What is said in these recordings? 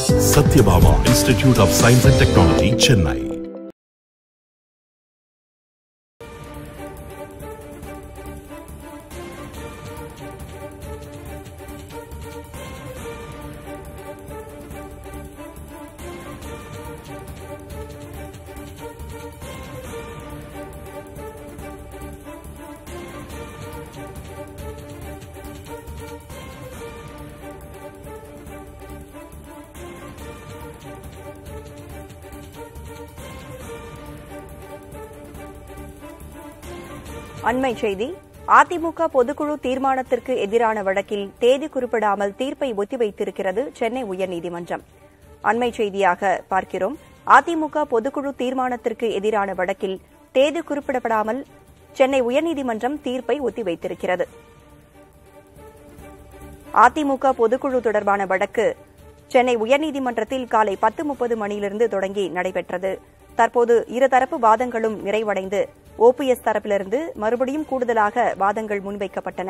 Satyabama Institute of Science and Technology, Chennai. அண்மை செய்தி அதிமுக பொதுக்குழு தீர்மானத்திற்கு எதிரான வழக்கில் தேதி குறிப்பிடாமல் தீர்ப்பை ஒத்திவைத்திருக்கிறது சென்னை உயர்நீதிமன்றம் அண்மை செய்தியாக பார்க்கிறோம் அதிமுக பொதுக்குழு தீர்மானத்திற்கு எதிரான வழக்கில் தேதி குறிப்பிடப்படாமல் சென்னை உயர்நீதிமன்றம் தீர்ப்பை ஒத்திவைத்திருக்கிறது அதிமுக பொதுக்குழு தொடர்பான வழக்கு சென்னை உயர்நீதிமன்றத்தில் காலை பத்து முப்பது மணியிலிருந்து தொடங்கி நடைபெற்றது தற்போது இருதரப்பு வாதங்களும் நிறைவடைந்து ஓபிஎஸ் தரப்பிலிருந்து மறுபடியும் கூடுதலாக வாதங்கள் முன்வைக்கப்பட்டன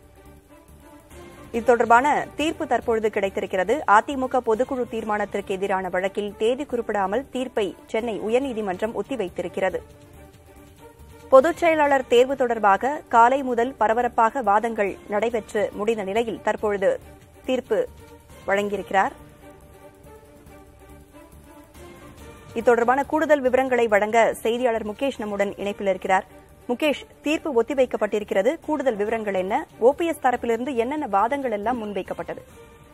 இது தொடர்பான தீர்ப்பு தற்பொழுது கிடைத்திருக்கிறது அதிமுக பொதுக்குழு தீர்மானத்திற்கு எதிரான வழக்கில் தேதி குறிப்பிடாமல் தீர்ப்பை சென்னை உயர்நீதிமன்றம் ஒத்திவைத்திருக்கிறது பொதுச் செயலாளர் தேர்வு தொடர்பாக காலை முதல் பரபரப்பாக வாதங்கள் நடைபெற்று முடிந்த நிலையில் தற்பொழுது தீர்ப்பு வழங்கியிருக்கிறார் இது தொடர்பான கூடுதல் விவரங்களை வழங்க செய்தியாளர் முகேஷ் நம்முடன் இணைப்பில் இருக்கிறார் முகேஷ் தீர்ப்பு ஒத்திவைக்கப்பட்டிருக்கிறது கூடுதல் விவரங்கள் என்ன ஓபிஎஸ் தரப்பிலிருந்து என்னென்ன வாதங்கள் எல்லாம் முன்வைக்கப்பட்டது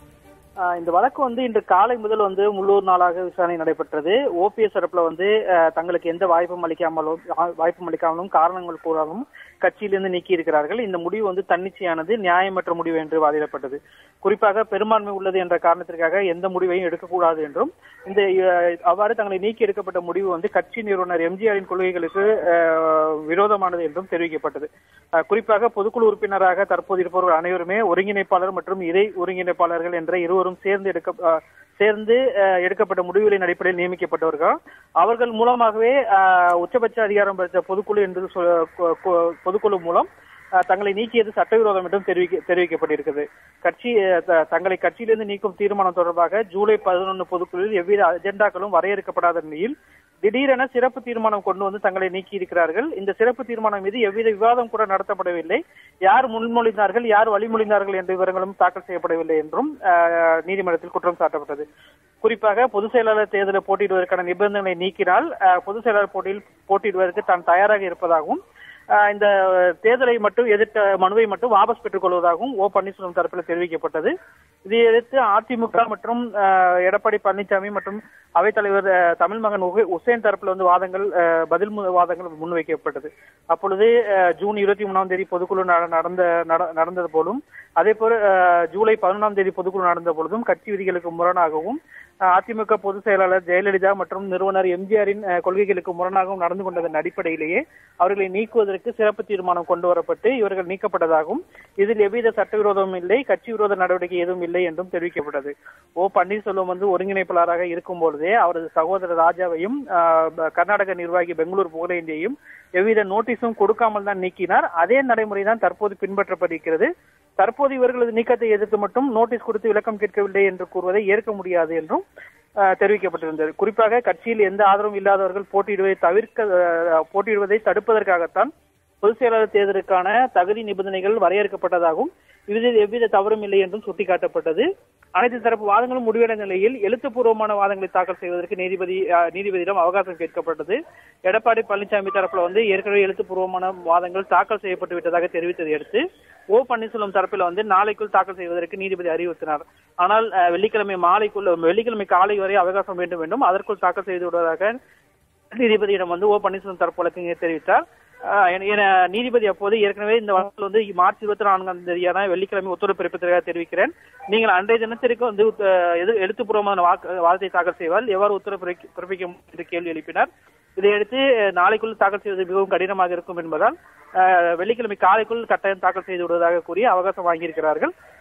ஆஹ் இந்த வழக்கு வந்து இன்று காலை முதல் வந்து முள்ளூர் நாளாக விசாரணை நடைபெற்றது ஓபிஎஸ் தரப்புல வந்து ஆஹ் தங்களுக்கு எந்த வாய்ப்பும் அளிக்காமலும் ஆஹ் வாய்ப்பும் அளிக்காமலும் காரணங்கள் கூறாமலும் கட்சியிலிருந்து நீக்கி இருக்கிறார்கள் இந்த முடிவு வந்து தன்னிச்சையானது நியாயமற்ற முடிவு என்று வாதிடப்பட்டது குறிப்பாக பெரும்பான்மை உள்ளது என்ற காரணத்திற்காக எந்த முடிவையும் எடுக்கக்கூடாது என்றும் இந்த ஆஹ் அவ்வாறு தங்களை நீக்கி எடுக்கப்பட்ட முடிவு வந்து கட்சி நிறுவனர் எம்ஜிஆரின் கொள்கைகளுக்கு ஆஹ் விரோதமானது என்றும் தெரிவிக்கப்பட்டது ஆஹ் குறிப்பாக பொதுக்குழு உறுப்பினராக தற்போது இருப்பவர்கள் அனைவருமே ஒருங்கிணைப்பாளர் மற்றும் இறை ஒருங்கிணைப்பாளர்கள் என்ற இருவரும் சேர்ந்து எடுக்க ஆஹ் சேர்ந்து ஆஹ் எடுக்கப்பட்ட முடிவுகளின் அடிப்படையில் நியமிக்கப்பட்டவர்கள் அவர்கள் மூலமாகவே ஆஹ் உச்சபட்ச அதிகாரம் பெற்ற பொதுக்குழு என்று சொ- கொ- கொ- பொதுக்குழு மூலம் ஆஹ் தங்களை நீக்கியது சட்டவிரோதம் என்றும் தெரிவிக்க தெரிவிக்கப்பட்டிருக்கிறது கட்சி ஆஹ் த- தங்களை கட்சியிலிருந்து நீக்கும் தீர்மானம் தொடர்பாக ஜூலை பதினொன்று பொதுக்குழுவில் எவ்வித அஜெண்டாக்களும் வரையறுக்கப்படாத நிலையில் திடீரென சிறப்பு தீர்மானம் கொண்டு வந்து தங்களை நீக்கி இருக்கிறார்கள் இந்த சிறப்பு தீர்மானம் மீது எவ்வித விவாதம் கூட நடத்தப்படவில்லை யார் முன்மொழிந்தார்கள் யார் வழிமொழிந்தார்கள் என்ற விவரங்களும் தாக்கல் செய்யப்படவில்லை என்றும் ஆஹ், நீதிமன்றத்தில் குற்றம் சாட்டப்பட்டது குறிப்பாக பொதுச் செயலாளர் தேர்தலில் போட்டியிடுவதற்கான நிபந்தனைகளை நீக்கினால் ஆஹ், பொதுச் செயலாளர் போட்டியில் போட்டியிடுவதற்கு தான் தயாராக இருப்பதாகவும் ஆஹ், இந்த தேர்தலை மட்டும் எதிர்த்த மனுவை மட்டும் வாபஸ் பெற்றுக் கொள்வதாகவும் ஓ பன்னீர்செல்வம் தரப்பில் தெரிவிக்கப்பட்டது இதை எதிர்த்து அதிமுக மற்றும் ஆஹ், எடப்பாடி பழனிசாமி மற்றும் அவைத்தலைவர் ஆஹ், தமிழ் மகன் உகே- உசேன் தரப்புல வந்து வாதங்கள் ஆஹ், பதில் மு- வாதங்கள் முன்வைக்கப்பட்டது அப்பொழுது ஆஹ், ஜூன் இருபத்தி மூணாம் தேதி பொதுக்குழு நட- நடந்த நட- நடந்தது போலும் அதே போல ஆஹ், ஜூலை பதினொன்றாம் தேதி பொதுக்குழு நடந்த பொழுதும் கட்சி விதிகளுக்கு முரணாகவும் ஆஹ், அதிமுக பொதுச் செயலாளர் ஜெயலலிதா மற்றும் நிறுவனர் எம்ஜிஆரின் ஆஹ், கொள்கைகளுக்கு முரணாகவும் நடந்து கொண்டதன் அடிப்படையிலேயே அவர்களை நீக்குவதற்கு சிறப்பு தீர்மானம் கொண்டு வரப்பட்டு இவர்கள் நீக்கப்பட்டதாகவும் இதில் எவ்வித சட்டவிரோதமும் இல்லை கட்சி விரோத நடவடிக்கை எதுவும் இல்லை என்றும் தெரிவிக்கப்பட்டது ஓ பன்னீர்செல்வம் வந்து ஒருங்கிணைப்பாளராக இருக்கும் பொழுதே அவரது சகோதரர் ராஜாவையும் ஆஹ், ப- கர்நாடக நிர்வாகி பெங்களூர் புகழேந்தியையும் எவ்வித நோட்டீஸும் கொடுக்காமல் தான் நீக்கினார் அதே நடைமுறை தான் தற்போது பின்பற்றப்படுகிறது தற்போது இவர்களது நீக்கத்தை எதிர்த்து மட்டும் நோட்டீஸ் கொடுத்து விளக்கம் கேட்கவில்லை என்று கூறுவதை ஏற்க முடியாது என்றும் ஆஹ், தெரிவிக்கப்பட்டிருந்தது குறிப்பாக கட்சியில் எந்த ஆதரவும் இல்லாதவர்கள் போட்டியிடுவதை தவிர்க்க ஆஹ், போட்டியிடுவதை தடுப்பதற்காகத்தான் பொதுச் செயலாளர் தேர்தலுக்கான தகுதி நிபந்தனைகள் வரையறுக்கப்பட்டதாகவும் இதில் எவ்வித தவறும் இல்லை என்றும் சுட்டிக்காட்டப்பட்டது அனைத்து தரப்பு வாதங்களும் முடிவடைந்த நிலையில் எழுத்துப்பூர்வமான வாதங்களை தாக்கல் செய்வதற்கு நீதிபதி ஆஹ், நீதிபதியிடம் அவகாசம் கேட்கப்பட்டது எடப்பாடி பழனிசாமி தரப்புல வந்து ஏற்கனவே எழுத்துப்பூர்வமான வாதங்கள் தாக்கல் செய்யப்பட்டு விட்டதாக தெரிவித்ததை அடுத்து ஓ பன்னீர்செல்வம் தரப்பில் வந்து நாளைக்குள் தாக்கல் செய்வதற்கு நீதிபதி அறிவுறுத்தினார் ஆனால் ஆஹ், வெள்ளிக்கிழமை மாலைக்குள் வெள்ளிக்கிழமை காலை வரை அவகாசம் வேண்டும் என்றும் அதற்குள் தாக்கல் செய்து விடுவதாக நீதிபதியிடம் வந்து ஓ பன்னீர்செல்வம் தரப்பு வழக்கறிஞர் தெரிவித்தார் ஆஹ் என- என நீதிபதி அப்போது ஏற்கனவே இந்த வழக்கில் வந்து மார்ச் இருபத்தி நான்காம் தேதியான வெள்ளிக்கிழமை உத்தரவு பிறப்பித்ததாக தெரிவிக்கிறேன் நீங்கள் அன்றைய தினத்திற்கு வந்து உத்த- எது- எழுத்துப்பூர்வமான வாக்கு வாதத்தை தாக்கல் செய்வால் எவ்வாறு உத்தரவு பிறப்பி- பிறப்பிக்க முடியும் என்று கேள்வி எழுப்பினார் இதையடுத்து அஹ், நாளைக்குள் தாக்கல் செய்வது மிகவும் கடினமாக இருக்கும் என்பதால் அஹ், வெள்ளிக்கிழமை காலைக்குள் கட்டாயம் தாக்கல் செய்து விடுவதாக கூறி அவகாசம் வாங்கியிருக்கிறார்கள்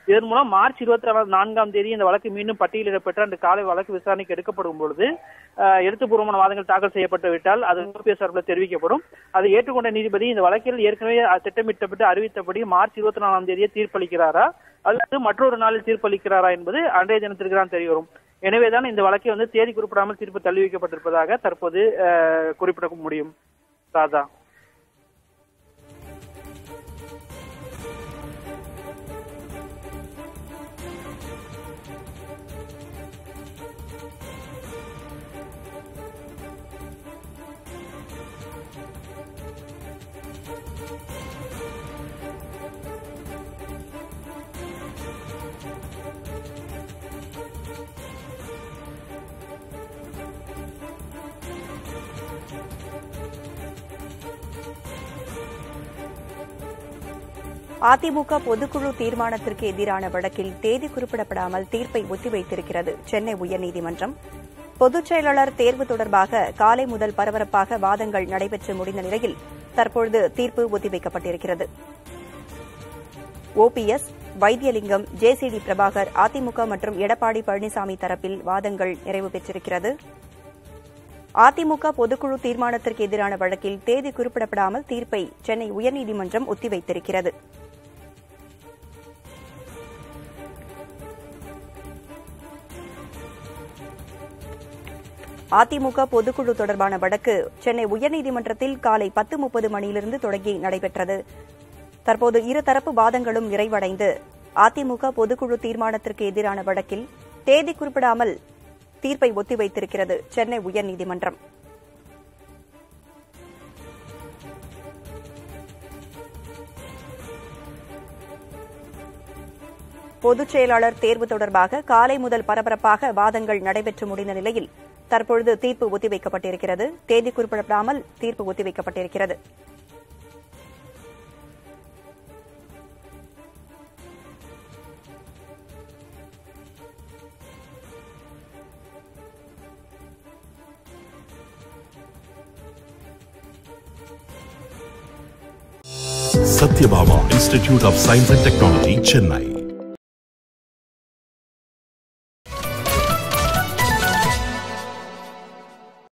இதன் மூலம் மார்ச் இருபத்தி நான்காம் தேதி இந்த வழக்கு மீண்டும் பட்டியலிடப்பட்டு அன்று காலை வழக்கு விசாரணைக்கு எடுக்கப்படும் பொழுது அஹ், எழுத்துப்பூர்வமான வாதங்கள் தாக்கல் செய்யப்பட்டு விட்டால் அது ஓபிஎஸ் சார்பில் தெரிவிக்கப்படும் அதை ஏற்றுக்கொண்ட நீதிபதி இந்த வழக்கில் ஏற்கனவே அஹ், திட்டமிட்டப்பட்டு அறிவித்தபடி மார்ச் இருபத்தி நாலாம் தேதியே தீர்ப்பளிக்கிறாரா அல்லது மற்றொரு நாளில் தீர்ப்பளிக்கிறாரா என்பது அன்றைய தினத்திற்கு தான் தெரிய வரும் எனவேதான் இந்த வழக்கை வந்து தேதி குறிப்பிடாமல் தீர்ப்பு தள்ளி வைக்கப்பட்டிருப்பதாக தற்போது அஹ், குறிப்பிட முடியும் ராதா அதிமுக பொதுக்குழு தீர்மானத்திற்கு எதிரான வழக்கில் தேதி குறிப்பிடப்படாமல் தீர்ப்பை ஒத்திவைத்திருக்கிறது சென்னை உயர்நீதிமன்றம் பொதுச் செயலாளர் தேர்வு தொடர்பாக காலை முதல் பரபரப்பாக வாதங்கள் நடைபெற்று முடிந்த நிலையில் தற்பொழுது தீர்ப்பு ஒத்திவைக்கப்பட்டிருக்கிறது ஓபிஎஸ் வைத்தியலிங்கம் ஜேசிடி பிரபாகர் அதிமுக மற்றும் எடப்பாடி பழனிசாமி தரப்பில் வாதங்கள் நிறைவு பெற்றிருக்கிறது அதிமுக பொதுக்குழு தீர்மானத்திற்கு எதிரான வழக்கில் தேதி குறிப்பிடப்படாமல் தீர்ப்பை சென்னை உயர்நீதிமன்றம் ஒத்திவைத்திருக்கிறது அதிமுக பொதுக்குழு தொடர்பான வழக்கு சென்னை உயர்நீதிமன்றத்தில் காலை பத்து முப்பது மணியிலிருந்து தொடங்கி நடைபெற்றது தற்போது இருதரப்பு வாதங்களும் நிறைவடைந்து அதிமுக பொதுக்குழு தீர்மானத்திற்கு எதிரான வழக்கில் தேதி குறிப்பிடாமல் தீர்ப்பை ஒத்திவைத்திருக்கிறது சென்னை உயர்நீதிமன்றம் பொதுச் செயலாளர் தேர்வு தொடர்பாக காலை முதல் பரபரப்பாக வாதங்கள் நடைபெற்று முடிந்த நிலையில் தற்பொழுது தீர்ப்பு ஒத்திவைக்கப்பட்டிருக்கிறது தேதி குறிப்பிடப்படாமல் தீர்ப்பு ஒத்திவைக்கப்பட்டிருக்கிறது Satyabhama Institute of Science and Technology, Chennai.